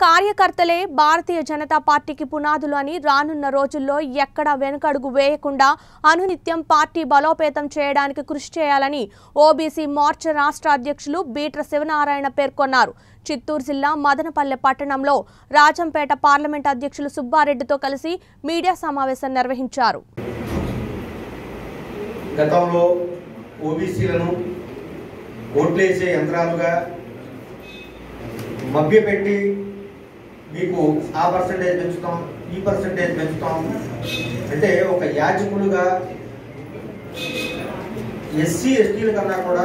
కార్యకర్తలే భారతీయ జనతా పార్టీకి పునాదులు అని రానున్న రోజుల్లో ఎక్కడా వెనుకడుగు వేయకుండా అనునిత్యం పార్టీ బలోపేతం చేయడానికి కృషి చేయాలని ఓబీసీ మోర్చా రాష్ట్ర అధ్యక్షులు బీట్ర శివనారాయణ పేర్కొన్నారు చిత్తూరు జిల్లా మదనపల్లె పట్టణంలో రాజంపేట పార్లమెంట్ అధ్యక్షులు సుబ్బారెడ్డితో కలిసి మీడియా సమావేశం నిర్వహించారు గతంలో ఓబీసీలను ఓట్లేసే యంత్రాలుగా మభ్యపెట్టి మీకు ఆ పర్సంటేజ్ పెంచుతాం ఈ పర్సంటేజ్ పెంచుతాం అంటే ఒక యాజకులుగా ఎస్సీ ఎస్టీల కన్నా కూడా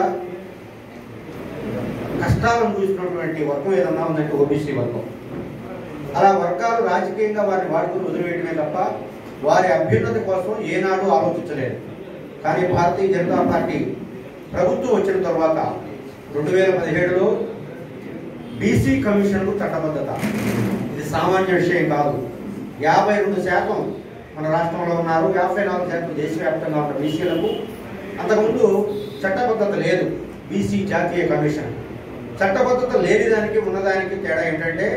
కష్టాలను చూసినటువంటి వర్గం ఏదన్నా ఉందంటే ఓబీసీ వర్గం అలా వర్గాలు రాజకీయంగా వారిని వాడుకుని వదిలివేయడమే తప్ప వారి అభ్యున్నతి కోసం ఏనాడు ఆలోచించలేదు కానీ భారతీయ జనతా పార్టీ ప్రభుత్వం వచ్చిన తర్వాత రెండు వేల పదిహేడులో బీసీ కమిషన్కు చట్టబద్ధత ఇది సామాన్య విషయం కాదు యాభై రెండు శాతం మన రాష్ట్రంలో ఉన్నారు యాభై నాలుగు శాతం దేశవ్యాప్తంగా ఉన్న బీసీలకు అంతకుముందు చట్టబద్ధత లేదు బీసీ జాతీయ కమిషన్ చట్టబద్ధత లేని దానికి ఉన్నదానికి తేడా ఏంటంటే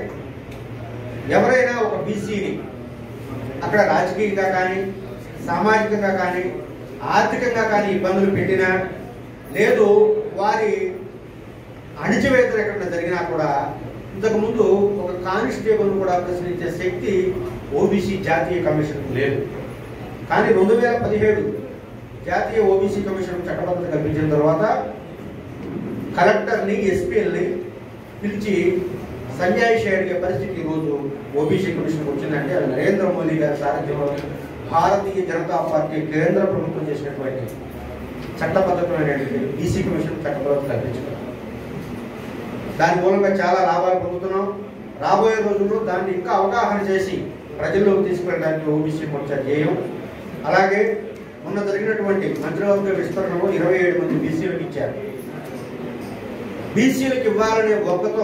ఎవరైనా ఒక బీసీని అక్కడ రాజకీయంగా కానీ సామాజికంగా కానీ ఆర్థికంగా కానీ ఇబ్బందులు పెట్టినా లేదు వారి అణిచివేతలు ఎక్కడ జరిగినా కూడా ఇంతకుముందు ఒక కానిస్టేబుల్ కూడా ప్రశ్నించే శక్తి ఓబీసీ జాతీయ కమిషన్ లేదు కానీ రెండు వేల పదిహేడు జాతీయ ఓబీసీ కమిషన్ చట్టబద్ధత కల్పించిన తర్వాత కలెక్టర్ని ఎస్పీఎల్ని పిలిచి సంజాయిషి అడిగే పరిస్థితి ఈరోజు ఓబీసీ కమిషన్ వచ్చిందంటే అది నరేంద్ర మోదీ గారి సారథ్యంలో భారతీయ జనతా పార్టీ కేంద్ర ప్రభుత్వం చేసినటువంటి చట్టబద్ధమైనటువంటి బీసీ కమిషన్ చట్టబద్ధత కల్పించడం దాని మూలంగా చాలా లాభాలు పొందుతున్నాం రాబోయే రోజుల్లో దాన్ని ఇంకా అవగాహన చేసి ప్రజల్లోకి తీసుకెళ్ళడానికి ఓబీసీ మోర్చా ధ్యేయం అలాగే మొన్న జరిగినటువంటి మంత్రివర్గ విస్తరణలో ఇరవై ఏడు మంది బీసీలకు ఇచ్చారు బీసీలకు ఇవ్వాలనే ఒక్కతో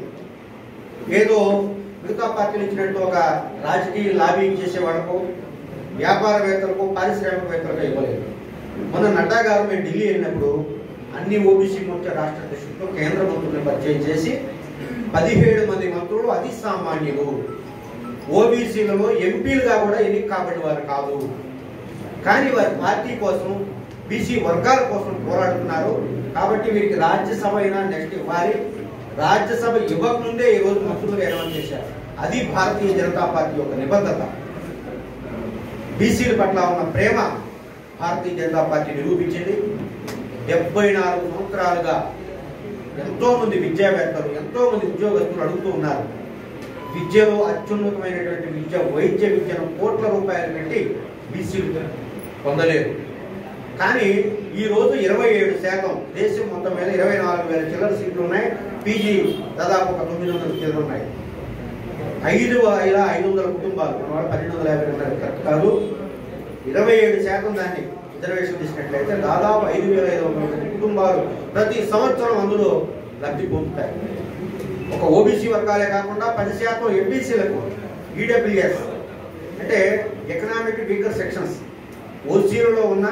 ఏదో మిగతా పార్టీలు ఇచ్చినట్టు ఒక రాజకీయ లాబింగ్ చేసే వాళ్ళకు వ్యాపారవేత్తలకు పారిశ్రామికవేత్తలకు ఇవ్వలేదు మొన్న నడ్డా గారు మేము ఢిల్లీ వెళ్ళినప్పుడు అన్ని ఓబీసీ మోర్చా రాష్ట్ర అధ్యక్షులతో కేంద్ర మంత్రులను పరిచయం చేసి పదిహేడు మంది మంత్రులు అతి సామాన్యులు ఓబీసీలలో ఎంపీలుగా కూడా ఎన్నిక కాబట్టి వారు కాదు కానీ వారి పార్టీ కోసం బీసీ వర్గాల కోసం పోరాడుతున్నారు కాబట్టి వీరికి రాజ్యసభ అయినా నెక్స్ట్ ఇవ్వాలి రాజ్యసభ ఇవ్వకముందే ఈ రోజు మంత్రులుగా అనౌన్స్ చేశారు అది భారతీయ జనతా పార్టీ యొక్క నిబద్ధత బీసీల పట్ల ఉన్న ప్రేమ భారతీయ జనతా పార్టీ నిరూపించింది డెబ్బై నాలుగు సంవత్సరాలుగా ఎంతో మంది విద్యావేత్తలు ఎంతో మంది ఉద్యోగస్తులు అడుగుతూ ఉన్నారు విద్యలో అత్యున్నతమైనటువంటి విద్య వైద్య విద్యను కోట్ల రూపాయలు పెట్టి బీసీలు పొందలేరు కానీ ఈ రోజు ఇరవై ఏడు శాతం దేశం మొత్తం మీద ఇరవై నాలుగు వేల చిల్లర సీట్లు ఉన్నాయి పీజీ దాదాపు ఒక తొమ్మిది వందల చిల్లర ఉన్నాయి ఐదు వేల ఐదు వందల కుటుంబాలు మన వాళ్ళు పన్నెండు వందల యాభై రెండు కరెక్ట్ కాదు ఇరవై ఏడు శాతం దాన్ని రిజర్వేషన్ తీసుకున్నట్లయితే దాదాపు ఐదు వేల ఐదు వందల మంది కుటుంబాలు ప్రతి సంవత్సరం అందులో లబ్ధి పొందుతాయి ఒక ఓబీసీ వర్గాలే కాకుండా పది శాతం ఎంబీసీలకు ఈడబ్ల్యూఎస్ అంటే ఎకనామిక్ వీకర్ సెక్షన్స్ ఓసీలలో ఉన్న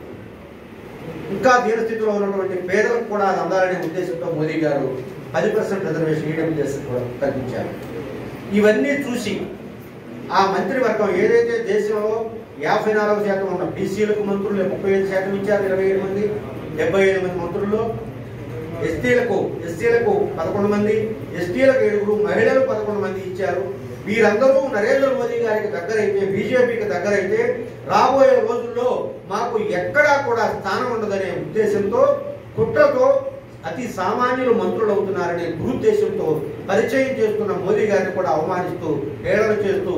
ఇంకా దీనస్థితిలో ఉన్నటువంటి పేదలకు కూడా అది అందాలనే ఉద్దేశంతో మోదీ గారు పది పర్సెంట్ రిజర్వేషన్ ఈడబ్ల్యూఎస్ కల్పించారు ఇవన్నీ చూసి ఆ మంత్రివర్గం ఏదైతే దేశంలో యాభై నాలుగు శాతం ఉన్న బీసీలకు మంత్రులు ముప్పై ఐదు శాతం ఇచ్చారు ఇరవై ఏడు మంది డెబ్బై ఐదు మంది మంత్రుల్లో ఎస్టీలకు ఎస్సీలకు పదకొండు మంది ఎస్టీలకు ఏడుగురు మహిళలు పదకొండు మంది ఇచ్చారు వీరందరూ నరేంద్ర మోదీ గారికి దగ్గరైతే బీజేపీకి దగ్గరైతే రాబోయే రోజుల్లో మాకు ఎక్కడా కూడా స్థానం ఉండదనే ఉద్దేశంతో కుట్రతో అతి సామాన్యులు మంత్రులు అవుతున్నారనే దురుద్దేశంతో పరిచయం చేస్తున్న మోదీ గారిని కూడా అవమానిస్తూ హేళన చేస్తూ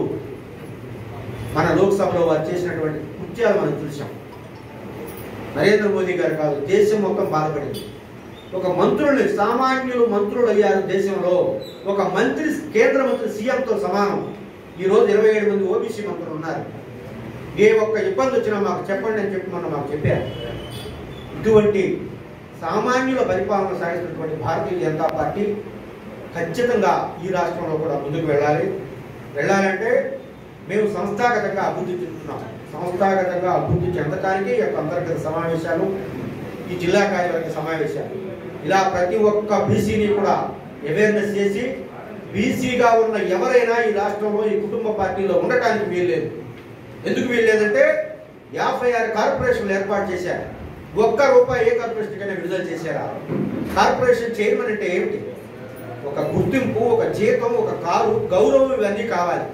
మన లోక్సభలో వారు చేసినటువంటి కృత్యాలు మనం చూసాం నరేంద్ర మోదీ గారు కాదు దేశం మొత్తం బాధపడింది ఒక మంత్రులు సామాన్యులు మంత్రులు అయ్యారు దేశంలో ఒక మంత్రి కేంద్ర మంత్రి సీఎంతో సమానం ఈ రోజు ఇరవై ఏడు మంది ఓబీసీ మంత్రులు ఉన్నారు ఏ ఒక్క ఇబ్బంది వచ్చినా మాకు చెప్పండి అని చెప్పి మొన్న మాకు చెప్పారు ఇటువంటి సామాన్యుల పరిపాలన సాగిస్తున్నటువంటి భారతీయ జనతా పార్టీ ఖచ్చితంగా ఈ రాష్ట్రంలో కూడా ముందుకు వెళ్ళాలి వెళ్ళాలంటే మేము సంస్థాగతంగా అభివృద్ధి చెందుతున్నాం సంస్థాగతంగా అభివృద్ధి చెందటానికి ఈ యొక్క అంతర్గత సమావేశాలు ఈ జిల్లా కార్యవర్గ సమావేశాలు ఇలా ప్రతి ఒక్క బీసీని కూడా అవేర్నెస్ చేసి బీసీగా ఉన్న ఎవరైనా ఈ రాష్ట్రంలో ఈ కుటుంబ పార్టీలో ఉండటానికి వీల్లేదు ఎందుకు వీల్లేదంటే యాభై ఆరు కార్పొరేషన్లు ఏర్పాటు చేశారు ఒక్క రూపాయి ఏ కార్పొరేషన్ కైనా విడుదల చేశారా కార్పొరేషన్ చైర్మన్ అంటే ఏమిటి ఒక గుర్తింపు ఒక జీతం ఒక కారు గౌరవం ఇవన్నీ కావాలి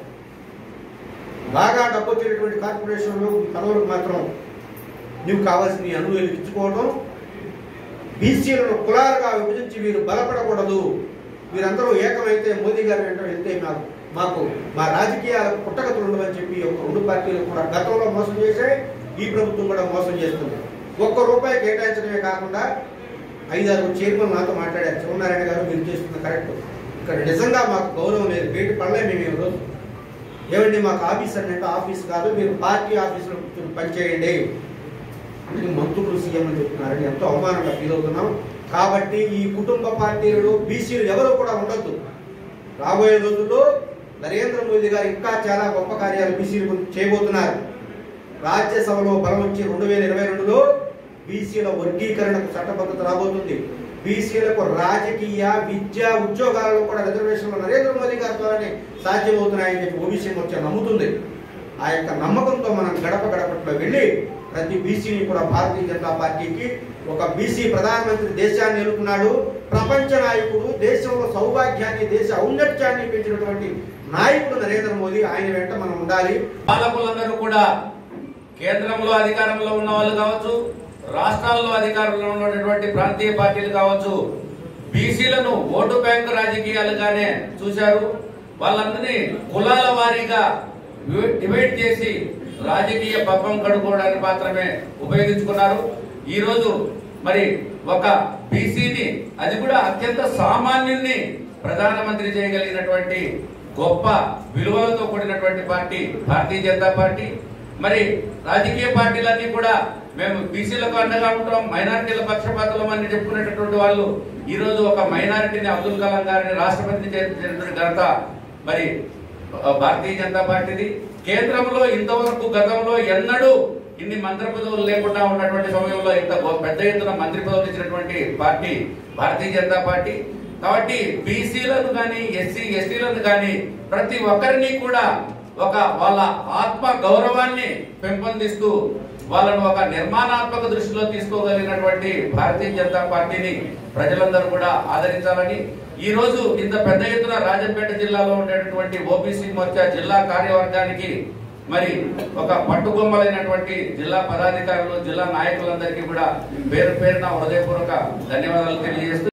బాగా డబ్బు వచ్చేటటువంటి కార్పొరేషన్లు పదవులకు మాత్రం నీవు కావాల్సిన నీ అనువులు ఇచ్చుకోవడం బీసీలను కులాలుగా విభజించి వీరు బలపడకూడదు వీరందరూ ఏకమైతే మోదీ గారు వెంట వెళ్తే మాకు మాకు మా రాజకీయాలకు పుట్టగతులు ఉండవని చెప్పి ఒక రెండు పార్టీలు కూడా గతంలో మోసం చేశాయి ఈ ప్రభుత్వం కూడా మోసం చేస్తుంది ఒక్క రూపాయి కేటాయించడమే కాకుండా ఐదారు చైర్మన్ నాతో మాట్లాడారు శివనారాయణ గారు మీరు చేస్తున్న కరెక్ట్ ఇక్కడ నిజంగా మాకు గౌరవం లేదు బయట పడలే మేము ఈ రోజు ఏమండి మాకు ఆఫీస్ అంటే ఆఫీస్ కాదు మీరు పార్టీ ఆఫీసులో కూర్చొని పనిచేయండి ఇది మంత్రులు సీఎం అని చెప్తున్నారని ఎంతో అవమానంగా ఫీల్ అవుతున్నాం కాబట్టి ఈ కుటుంబ పార్టీలు బీసీలు ఎవరు కూడా ఉండొద్దు రాబోయే రోజుల్లో నరేంద్ర మోదీ గారు ఇంకా చాలా గొప్ప కార్యాలు బీసీలు గురించి చేయబోతున్నారు రాజ్యసభలో బలం వచ్చి రెండు వేల ఇరవై రెండులో బీసీల వర్గీకరణకు చట్టబద్ధత రాబోతుంది బీసీలకు రాజకీయ విద్య ఉద్యోగాలలో కూడా రిజర్వేషన్లు నరేంద్ర మోదీ గారి ద్వారానే సాధ్యమవుతున్నాయని చెప్పి ఓబీసీ మోర్చా నమ్ముతుంది ఆ యొక్క నమ్మకంతో మనం గడప గడపట్లో వెళ్ళి ప్రతి బీసీని కూడా భారతీయ జనతా పార్టీకి ఒక బీసీ ప్రధానమంత్రి దేశాన్ని ఎలుకున్నాడు ప్రపంచ నాయకుడు దేశంలో సౌభాగ్యాన్ని దేశ ఔన్నత్యాన్ని పెంచినటువంటి నాయకుడు నరేంద్ర మోదీ ఆయన వెంట మనం ఉండాలి పాలకులందరూ కూడా కేంద్రంలో అధికారంలో ఉన్న వాళ్ళు కావచ్చు రాష్ట్రాల్లో అధికారంలో ఉన్నటువంటి ప్రాంతీయ పార్టీలు కావచ్చు బీసీలను ఓటు బ్యాంకు రాజకీయాలుగానే చూశారు వాళ్ళందరినీ కులాల వారీగా డివై- డివైడ్ చేసి రాజకీయ పబ్బం కడుక్కోవడానికి మాత్రమే ఉపయోగించుకున్నారు ఈ రోజు మరి ఒక బీసీని అది కూడా అత్యంత సామాన్యుణ్ణి ప్రధానమంత్రి చేయగలిగినటువంటి గొప్ప విలువలతో కూడినటువంటి పార్టీ భారతీయ జనతా పార్టీ మరి రాజకీయ పార్టీలన్నీ కూడా మేము బీసీలకు అండగా ఉంటాం మైనారిటీల పక్షపాతులం అని చెప్పుకునేటటువంటి వాళ్ళు ఈ రోజు ఒక మైనారిటీని అబ్దుల్ కలాం గారిని రాష్ట్రపతిని చేసినటువంటి ఘనత మరి ఆ, భారతీయ జనతా పార్టీది కేంద్రంలో ఇంతవరకు గతంలో ఎన్నడూ ఇన్ని మంత్రి పదవులు లేకుండా ఉన్నటువంటి సమయంలో ఇంత గొ- పెద్ద ఎత్తున మంత్రి పదవులు ఇచ్చినటువంటి పార్టీ భారతీయ జనతా పార్టీ కాబట్టి బీసీలను కానీ ఎస్సీ ఎస్టీలను కానీ ప్రతి ఒక్కరిని కూడా ఒక వాళ్ళ ఆత్మ గౌరవాన్ని పెంపొందిస్తూ వాళ్ళను ఒక నిర్మాణాత్మక దృష్టిలో తీసుకోగలిగినటువంటి భారతీయ జనతా పార్టీని ప్రజలందరూ కూడా ఆదరించాలని ఈ రోజు ఇంత పెద్ద ఎత్తున రాజంపేట జిల్లాలో ఉండేటటువంటి ఓబీసీ మోర్చా జిల్లా కార్యవర్గానికి మరి ఒక పట్టుకొమ్మలైనటువంటి జిల్లా పదాధికారులు జిల్లా నాయకులందరికీ కూడా పేరు పేరున హృదయపూర్వక ధన్యవాదాలు తెలియజేస్తూ